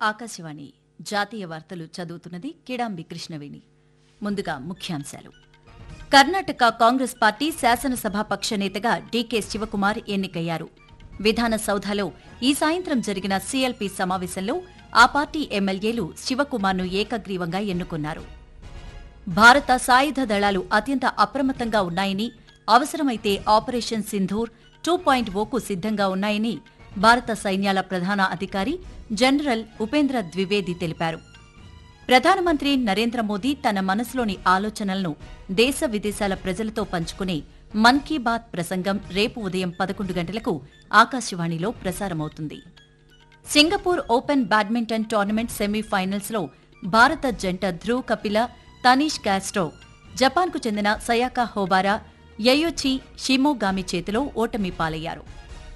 ఆకాశవాణి జాతీయ వార్తలు చదువుతున్నది కిడాంబి కృష్ణవేణి ముందుగా ముఖ్యాంశాలు కర్ణాటక కాంగ్రెస్ పార్టీ శాసనసభాపక్ష నేతగా డీకే శివకుమార్ ఎన్నికయ్యారు విధాన సౌధలో ఈ సాయంత్రం జరిగిన సీఎల్పీ సమావేశంలో ఆ పార్టీ ఎమ్మెల్యేలు శివకుమార్ను ఏకగ్రీవంగా ఎన్నుకున్నారు భారత సాయుధ దళాలు అత్యంత అప్రమత్తంగా ఉన్నాయని అవసరమైతే ఆపరేషన్ సింధూర్ టూ పాయింట్ ఓకు సిద్ధంగా ఉన్నాయని భారత సైన్యాల ప్రధాన అధికారి జనరల్ ఉపేంద్ర ద్వివేది తెలిపారు ప్రధానమంత్రి నరేంద్ర మోదీ తన మనసులోని ఆలోచనలను దేశ విదేశాల ప్రజలతో పంచుకునే మన్ కీ బాత్ ప్రసంగం రేపు ఉదయం పదకొండు గంటలకు ఆకాశవాణిలో ప్రసారమవుతుంది సింగపూర్ ఓపెన్ బ్యాడ్మింటన్ టోర్నమెంట్ సెమీఫైనల్స్లో భారత జంట ధ్రువ్ కపిల తనీష్ క్యాస్ట్రో జపాన్కు చెందిన సయాకా హోబారా యయోచి షిమోగామి చేతిలో ఓటమి పాలయ్యారు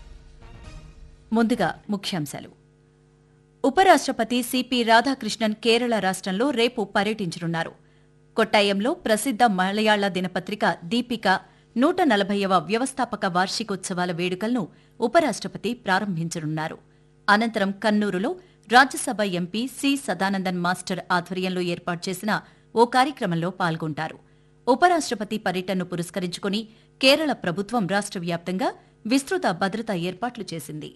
ముందుగా ముఖ్యాంశాలు ఉపరాష్ట్రపతి సిపి రాధాకృష్ణన్ కేరళ రాష్ట్రంలో రేపు పర్యటించనున్నారు కొట్టాయంలో ప్రసిద్ధ మలయాళ దినపత్రిక దీపిక నూట నలభైవ వ్యవస్థాపక వార్షికోత్సవాల వేడుకలను ఉపరాష్ట్రపతి ప్రారంభించనున్నారు అనంతరం కన్నూరులో Rajya Sabha MP C Sadanandan master ఆధ్వర్యంలో ఏర్పాటు చేసిన ఓ కార్యక్రమంలో పాల్గొంటారు ఉపరాష్ట్రపతి పర్యటనను పురస్కరించుకుని కేరళ ప్రభుత్వం రాష్ట్ర వ్యాప్తంగా విస్తృత భద్రతా ఏర్పాట్లు చేసింది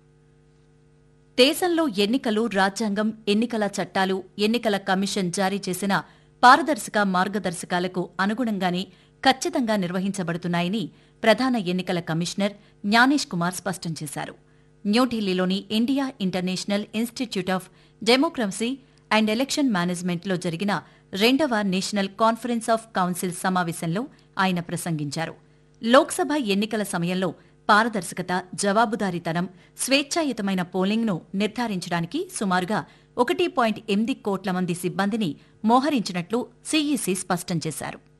దేశంలో ఎన్నికలు రాజ్యాంగం ఎన్నికల చట్టాలు ఎన్నికల కమిషన్ జారీ చేసిన పారదర్శక మార్గదర్శకాలకు అనుగుణంగానే ఖచ్చితంగా నిర్వహించబడుతున్నాయని ప్రధాన ఎన్నికల కమిషనర్ జ్ఞానేష్ కుమార్ స్పష్టం చేశారు న్యూఢిల్లీలోని India International Institute of Democracy and Election మేనేజ్మెంట్లో జరిగిన రెండవ నేషనల్ కాన్ఫరెన్స్ ఆఫ్ కౌన్సిల్ సమావేశంలో ఆయన ప్రసంగించారు లోక్సభ ఎన్నికల సమయంలో పారదర్శకత జవాబుదారీతనం స్వేచ్ఛాయుతమైన పోలింగ్ను నిర్ధారించడానికి సుమారుగా ఒకటి పాయింట్ ఎనిమిది కోట్ల మంది సిబ్బందిని మోహరించినట్లు సీఈసీ స్పష్టం చేశారు